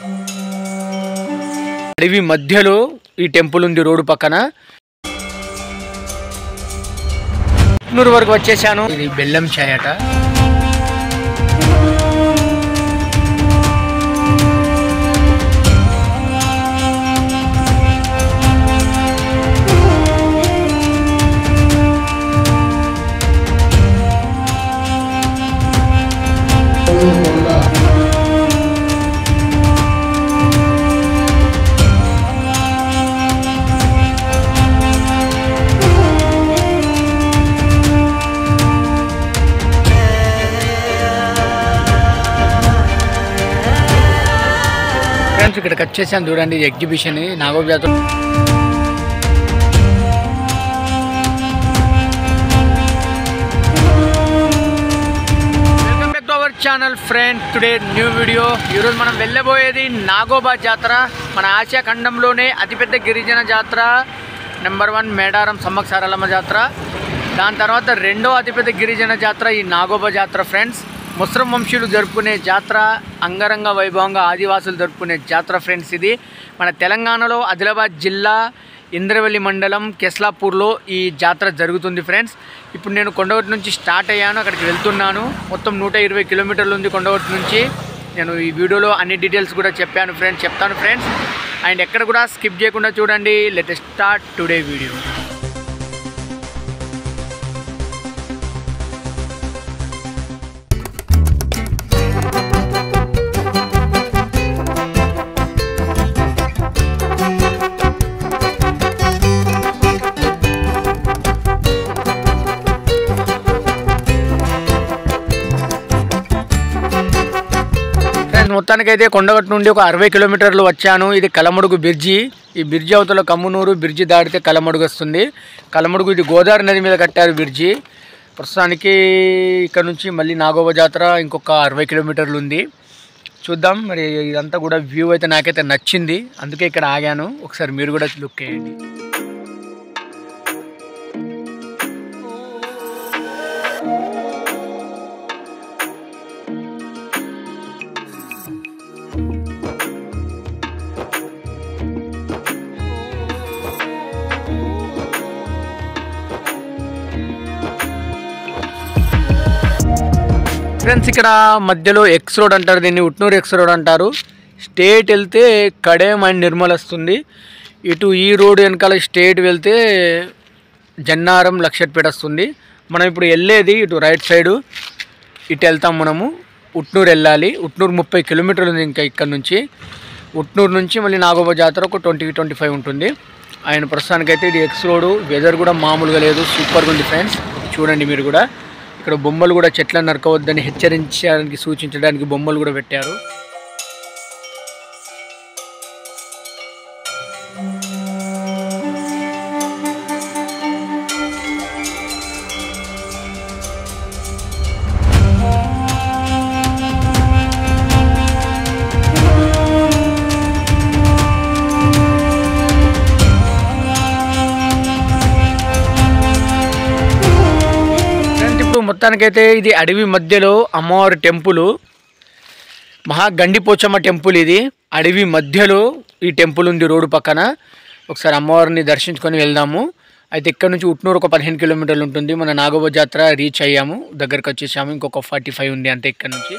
అడవి మధ్యలో ఈ టెంపుల్ ఉంది రోడ్డు పక్కన నూరు వరకు వచ్చేసాను ఇది బెల్లం చాయ్ అట ఫ్రెండ్స్ ఇక్కడికి వచ్చేసాను చూడండి ఇది exhibition Nagoba Jatara welcome back to our channel friend today new video ఈరోజు మనం వెళ్ళబోయేది నాగోబా జాతర మన ఆసియా ఖండంలోనే అతిపెద్ద గిరిజన జాతర నెంబర్ వన్ మేడారం సమ్మక్ సారలమ్మ జాతర దాని తర్వాత రెండో అతిపెద్ద గిరిజన జాతర ఈ నాగోబా జాతర ఫ్రెండ్స్ ముస్లిం వంశీయులు జరుపుకునే జాతర అంగరంగ వైభవంగా ఆదివాసులు జరుపుకునే జాతర ఫ్రెండ్స్ ఇది మన తెలంగాణలో ఆదిలాబాద్ జిల్లా ఇంద్రవెల్లి మండలం కెస్లాపూర్లో ఈ జాతర జరుగుతుంది ఫ్రెండ్స్ ఇప్పుడు నేను కొండగట్టు నుంచి స్టార్ట్ అయ్యాను అక్కడికి వెళ్తున్నాను మొత్తం నూట ఇరవై కిలోమీటర్లు ఉంది కొండగట్టు నుంచి నేను ఈ వీడియోలో అన్ని డీటెయిల్స్ కూడా చెప్పాను ఫ్రెండ్స్ చెప్తాను ఫ్రెండ్స్ అండ్ ఎక్కడ కూడా స్కిప్ చేయకుండా చూడండి let start today video friends మొత్తానికైతే కొండగట్టు నుండి ఒక అరవై కిలోమీటర్లు వచ్చాను ఇది కలమడుగు బిర్జి ఈ బిర్జి అవతల కమ్మునూరు బిర్జి దాటితే కలమడుగు వస్తుంది కలమడుగు ఇది గోదావరి నది మీద కట్టారు బిర్జి ప్రస్తుతానికి ఇక్కడ నుంచి మళ్ళీ నాగోబ జాతర ఇంకొక అరవై కిలోమీటర్లు ఉంది చూద్దాం మరి ఇదంతా కూడా వ్యూ అయితే నాకైతే నచ్చింది అందుకే ఇక్కడ ఆగాను ఒకసారి మీరు కూడా లుక్ వేయండి ఫ్రెండ్స్ ఇక్కడ మధ్యలో ఎక్స్ రోడ్ అంటారు దీన్ని ఉట్నూరు ఎక్స్ రోడ్ అంటారు స్టేట్ వెళ్తే కడేం అండ్ నిర్మల్ వస్తుంది ఇటు ఈ రోడ్ వెనకాల స్టేట్ వెళ్తే జన్నారం లక్షట్పేట వస్తుంది మనం ఇప్పుడు వెళ్ళేది ఇటు రైట్ సైడు ఇటు వెళ్తాం మనము ఉట్నూరు వెళ్ళాలి ఉట్నూరు ముప్పై కిలోమీటర్లు ఉంది ఇంకా ఇక్కడ నుంచి ఉట్నూరు నుంచి మళ్ళీ నాగోబా జాతర ఒక ట్వంటీ ట్వంటీ ఫైవ్ ఉంటుంది ఆయన ప్రస్తుతానికైతే ఇది ఎక్స్ రోడ్ వెదర్ కూడా మామూలుగా లేదు సూపర్గా ఉంది ఫ్రెండ్స్ చూడండి మీరు కూడా ఇక్కడ బొమ్మలు కూడా చెట్లను నరకవద్దని హెచ్చరించడానికి సూచించడానికి బొమ్మలు కూడా పెట్టారు ఫ్రెండ్స్ ఇప్పుడు మొత్తానికైతే ఇది అడవి మధ్యలో అమ్మవారి టెంపుల్ మహా గండిపోచమ్మ టెంపుల్ ఇది అడవి మధ్యలో ఈ టెంపుల్ ఉంది రోడ్డు పక్కన ఒకసారి అమ్మవారిని దర్శించుకొని వెళ్దాము అయితే ఇక్కడ నుంచి ఉట్నూరు ఒక పదిహేను కిలోమీటర్లు ఉంటుంది మన నాగోబ జాతర రీచ్ అయ్యాము దగ్గరకు వచ్చేసాము ఇంకొక ఫార్టీ ఫైవ్ ఉంది అంతే ఇక్కడ నుంచి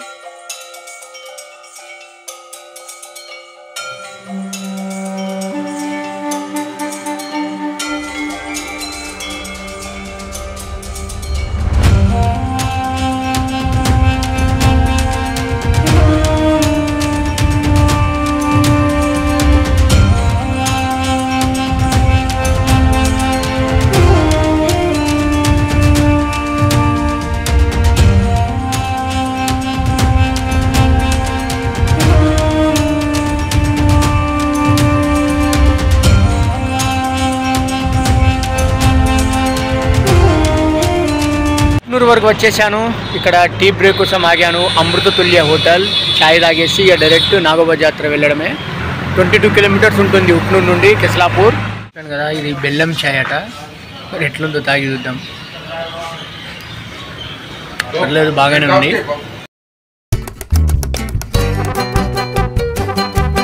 నూరు వరకు వచ్చేసాను ఇక్కడ టీ బ్రేక్ కోసం ఆగాను అమృత తుల్య హోటల్ ఛాయ్ తాగేసి ఇక డైరెక్ట్ నాగోబా జాతర వెళ్ళడమే ట్వంటీ టూ కిలోమీటర్స్ ఉంటుంది ఉట్నూరు నుండి కెస్లాపూర్ చెప్పాను కదా ఇది బెల్లం ఛాయ్ అట మరి ఎట్లుందో తాగి చూద్దాం పర్లేదు బాగానే ఉంది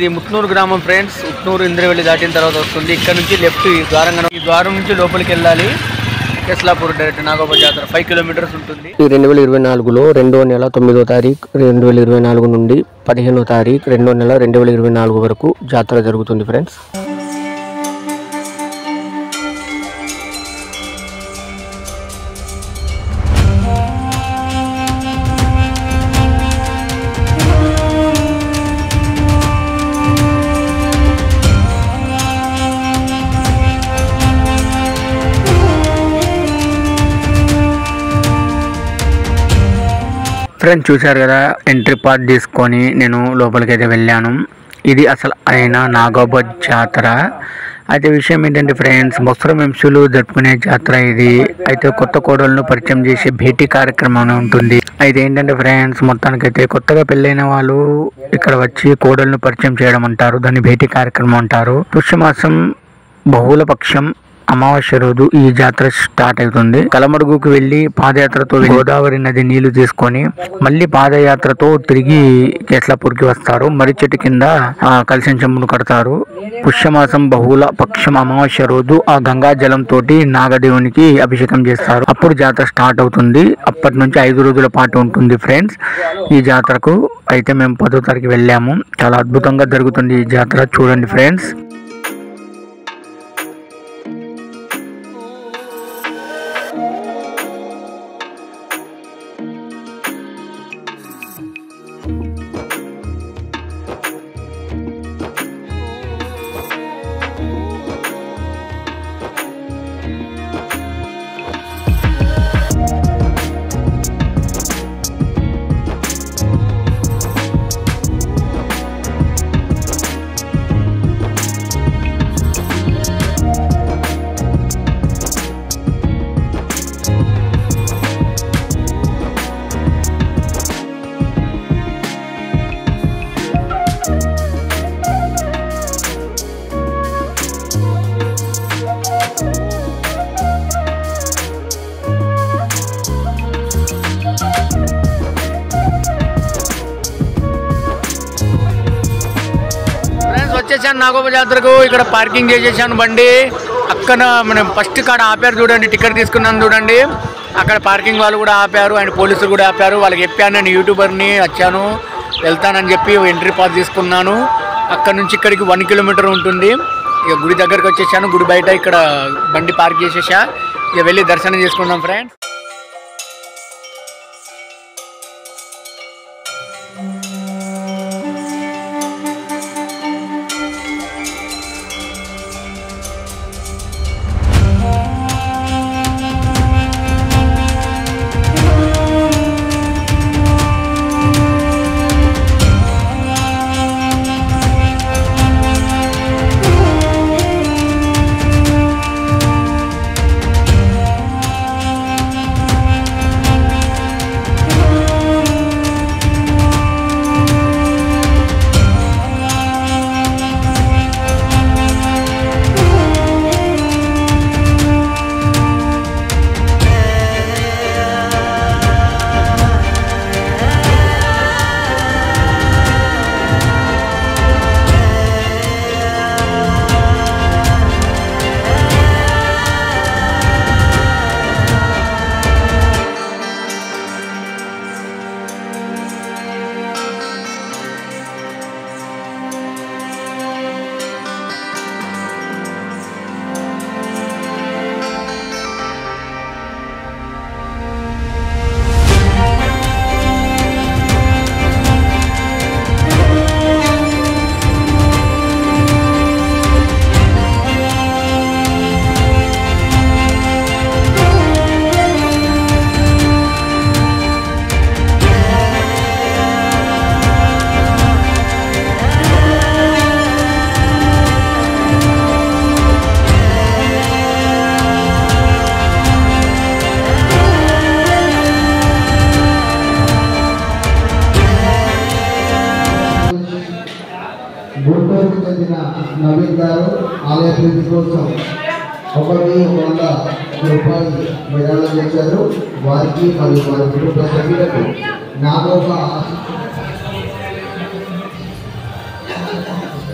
ఇది ముత్నూరు గ్రామం ఫ్రెండ్స్ ముత్నూరు ఇంద్రవెల్లి దాటిన తర్వాత వస్తుంది ఇక్కడ నుంచి లెఫ్ట్ ఈ ద్వారంగా ఈ ద్వారం నుంచి లోపలికి వెళ్ళాలి కెస్లాపూర్ డైరెక్ట్ నాగోబా జాతర ఫైవ్ కిలోమీటర్స్ ఉంటుంది ఈ రెండు వేల ఇరవై నాలుగులో రెండో నెల తొమ్మిదో తారీఖు రెండు వేల ఇరవై నాలుగు నుండి పదిహేనో తారీఖు రెండో నెల రెండు వేల ఇరవై నాలుగు వరకు జాతర జరుగుతుంది ఫ్రెండ్స్ ఫ్రెండ్స్ చూశారు కదా ఎంట్రీ పాస్ తీసుకొని నేను లోపలికి అయితే వెళ్ళాను ఇది అసలు అయిన నాగోబా జాతర అయితే విషయం ఏంటంటే ఫ్రెండ్స్ మొసరం ఎంసులు జరుపుకునే జాతర ఇది అయితే కొత్త కోడలను పరిచయం చేసే భేటీ కార్యక్రమం అని ఉంటుంది అయితే ఏంటంటే ఫ్రెండ్స్ మొత్తానికైతే కొత్తగా పెళ్ళైన వాళ్ళు ఇక్కడ వచ్చి కోడలను పరిచయం చేయడం అంటారు దాన్ని భేటీ కార్యక్రమం అంటారు పుష్యమాసం బహుళ పక్షం అమావాస్య రోజు ఈ జాతర స్టార్ట్ అవుతుంది కలమడుగుకు వెళ్లి పాదయాత్రతో వెళ్లి గోదావరి నది నీళ్లు తీసుకొని మళ్ళీ పాదయాత్రతో తిరిగి కేస్లాపూర్కి వస్తారు మర్రి చెట్టు కింద ఆ, కలిసిన చెంబును కడతారు పుష్యమాసం బహుళ పక్షం అమావాస్య రోజు ఆ గంగా జలం తోటి నాగదేవునికి అభిషేకం చేస్తారు అప్పుడు జాతర స్టార్ట్ అవుతుంది అప్పటి నుంచి ఐదు రోజుల పాటు ఉంటుంది ఫ్రెండ్స్ ఈ జాతరకు అయితే మేము పదో తారీఖు వెళ్ళాము చాలా అద్భుతంగా జరుగుతుంది ఈ జాతర చూడండి ఫ్రెండ్స్ ఫ్రెండ్స్ వచ్చేసాను నాగోబ జాతరకు ఇక్కడ పార్కింగ్ చేసేసాను బండి అక్కడ మనం ఫస్ట్ కాడ ఆపారు చూడండి టికెట్ తీసుకున్నాను చూడండి అక్కడ పార్కింగ్ వాళ్ళు కూడా ఆపారు అండ్ పోలీసులు కూడా ఆపారు వాళ్ళకి చెప్పాను నేను యూట్యూబర్ని వచ్చాను వెళ్తానని చెప్పి ఎంట్రీ పాస్ తీసుకున్నాను అక్కడ నుంచి ఇక్కడికి వన్ కిలోమీటర్ ఉంటుంది ఇక గుడి దగ్గరకు వచ్చేసాను గుడి బయట ఇక్కడ బండి పార్క్ చేసేసా ఇక వెళ్ళి దర్శనం చేసుకుందాం ఫ్రెండ్స్ గుంటూరుకు చెందిన నవీన్ గారు ఆలయ అభివృద్ధి కోసం ఒకటి వంద రూపాయలు విరాళం చేశారు వారికి మరియు వారి కుటుంబ సభ్యులకు నాగోప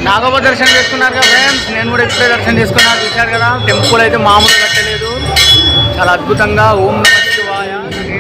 నాగోబా దర్శనం చేసుకున్నారు కదా ఫ్రెండ్స్ నేను కూడా ఇప్పుడే దర్శనం చేసుకున్నాను చూశారు కదా టెంపుల్ అయితే మామూలుగా కట్టలేదు చాలా అద్భుతంగా ఓం నమ శివాయ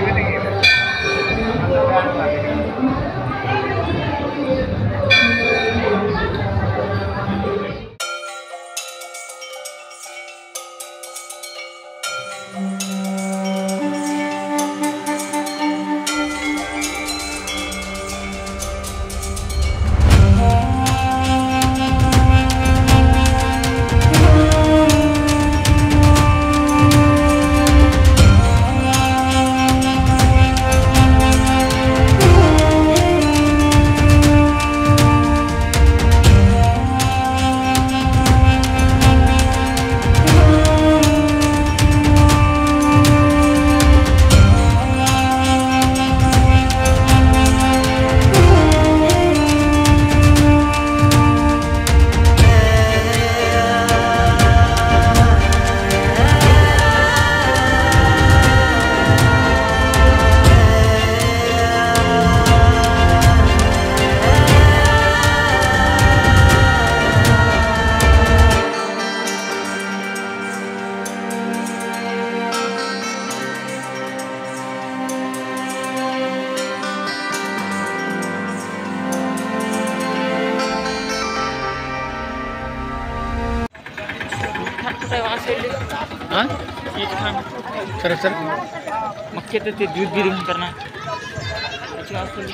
हाँ? सर सर मक्के तो ते दूध भी रिंग करना अच्छी बात कर ली।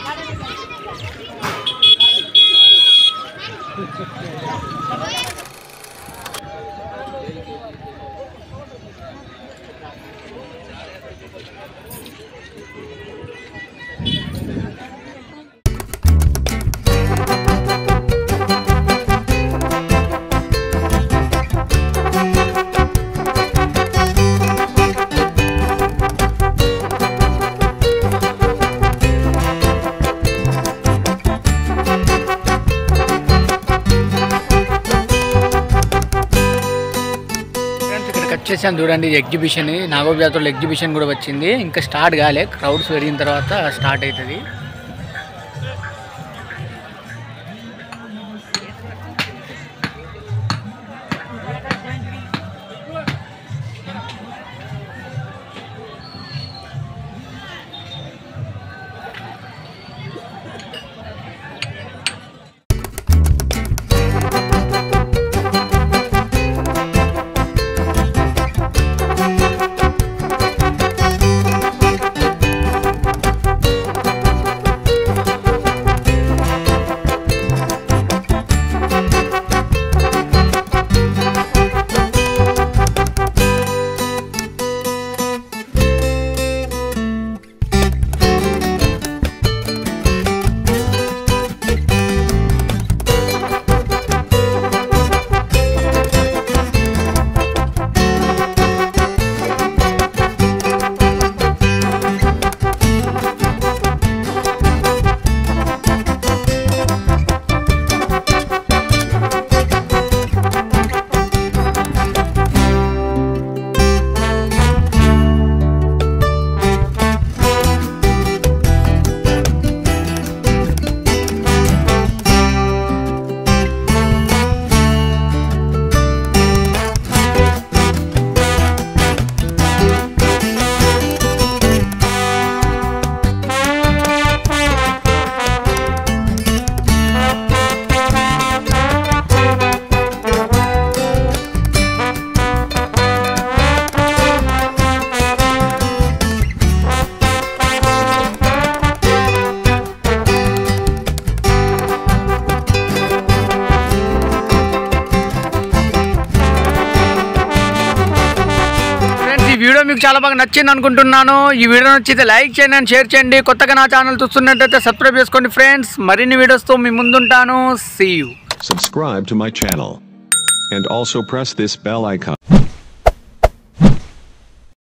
ఫ్రెండ్స్ ఇక్కడికి వచ్చేసాను చూడండి ఇది ఎగ్జిబిషన్ నాగోబ్ జాతరలో ఎగ్జిబిషన్ కూడా వచ్చింది ఇంకా స్టార్ట్ కాలే క్రౌడ్స్ పెరిగిన తర్వాత స్టార్ట్ అవుతుంది ఫ్రెండ్స్ ఈ వీడియో మీకు చాలా బాగా నచ్చింది అనుకుంటున్నాను ఈ వీడియో నచ్చితే లైక్ చేయండి and షేర్ చేయండి కొత్తగా నా ఛానల్ చూస్తున్నట్టయితే సబ్స్క్రైబ్ చేసుకోండి ఫ్రెండ్స్ మరిన్ని వీడియోస్తో మీ ముందుంటాను see you Subscribe to my channel. And also press this bell icon.